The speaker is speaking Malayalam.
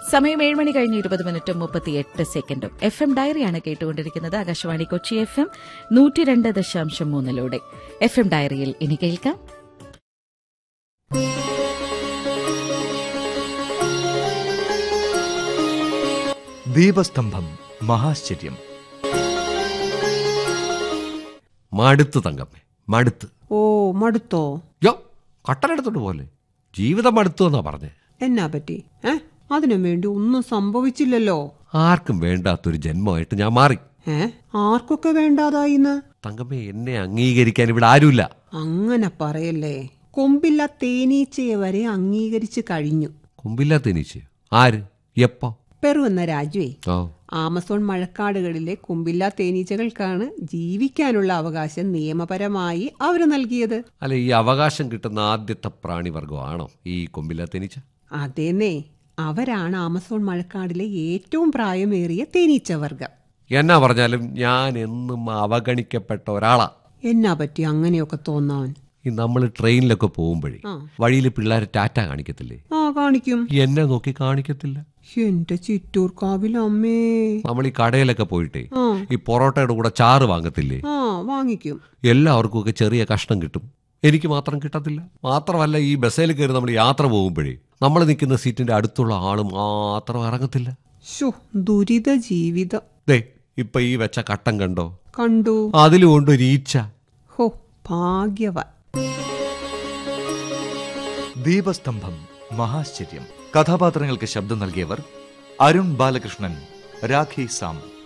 സമയം ഏഴ് മണി കഴിഞ്ഞ് ഇരുപത് മിനിറ്റും മുപ്പത്തിയെട്ട് സെക്കൻഡും എഫ് എം ഡയറിയാണ് കേട്ടുകൊണ്ടിരിക്കുന്നത് ആകാശവാണി കൊച്ചി എഫ് എം നൂറ്റി രണ്ട് ദശാംശം മൂന്നിലൂടെ എഫ് എം ഡയറിയിൽ ഇനി കേൾക്കാം ദീപസ്തംഭം മഹാശ്ചര്യം മടുത്ത് തങ്കമ്മേ മടുത്ത് ഓ മടുത്തോ യോ കട്ടലെടുത്തോണ്ട് പോലെ ജീവിതം മടുത്തു എന്നാ പറഞ്ഞേ എന്നാ പറ്റി ഏ അതിനു വേണ്ടി ഒന്നും സംഭവിച്ചില്ലല്ലോ ആർക്കും വേണ്ടാത്തൊരു ജന്മമായിട്ട് ഞാൻ മാറി ഏ ആർക്കൊക്കെ വേണ്ടാതായിന്ന് തങ്കമ്മേ എന്നെ അംഗീകരിക്കാൻ ഇവിടെ ആരുമില്ല അങ്ങനെ പറയല്ലേ കൊമ്പില്ല തേനീച്ചയെ വരെ അംഗീകരിച്ചു കഴിഞ്ഞു കൊമ്പില്ലാത്ത നീച്ച് ആര് എപ്പോ പെറുവെന്ന രാജുവേ ഓ ആമസോൺ മഴക്കാടുകളിലെ കൊമ്പില്ലാ തേനീച്ചകൾക്കാണ് ജീവിക്കാനുള്ള അവകാശം നിയമപരമായി അവര് നൽകിയത് അല്ല ഈ അവകാശം കിട്ടുന്ന ആദ്യത്തെ പ്രാണിവർഗമാണോ ഈ കൊമ്പില്ലാത്ത നീച്ച അതേന്നേ അവരാണ് ആമസോൺ മഴക്കാടിലെ ഏറ്റവും പ്രായമേറിയ തേനീച്ച വർഗം എന്നാ പറഞ്ഞാലും ഞാൻ എന്നും അവഗണിക്കപ്പെട്ട ഒരാളാ എന്നാ പറ്റി അങ്ങനെയൊക്കെ തോന്നാൻ ഈ നമ്മൾ ട്രെയിനിലൊക്കെ പോകുമ്പോഴേ ആ. വഴിയിൽ പിള്ളേർ ടാറ്റ കാണിക്കത്തില്ലേ ആ കാണിക്കും എന്നെ നോക്കി കാണിക്കത്തില്ല എന്റെ ചിറ്റൂർക്കാവിൽ അമ്മേ നമ്മൾ ഈ കടയിലൊക്കെ പോയിട്ടേ ആ ഈ പൊറോട്ടയുടെ കൂടെ ചാറ് വാങ്ങത്തില്ലേ ആ വാങ്ങിക്കും എല്ലാവർക്കും ഒക്കെ ചെറിയ കഷ്ണം കിട്ടും എനിക്ക് മാത്രം കിട്ടത്തില്ല മാത്രമല്ല ഈ ബസ്സിൽ കയറി നമ്മൾ യാത്ര പോകുമ്പോഴേ നമ്മൾ നിൽക്കുന്ന സീറ്റിന്റെ അടുത്തുള്ള ആള് മാത്രം ഇറങ്ങത്തില്ല ശോ ദുരിത ജീവിതം ദേ ഇപ്പൊ ഈ വെച്ച കട്ടം കണ്ടോ കണ്ടു അതിലുകൊണ്ട് ഒരു ഈച്ച ഹോ ഭാഗ്യവാൻ ദീപസ്തംഭം മഹാശ്ചര്യം കഥാപാത്രങ്ങൾക്ക് ശബ്ദം നൽകിയവർ അരുൺ ബാലകൃഷ്ണൻ രാഖി സാം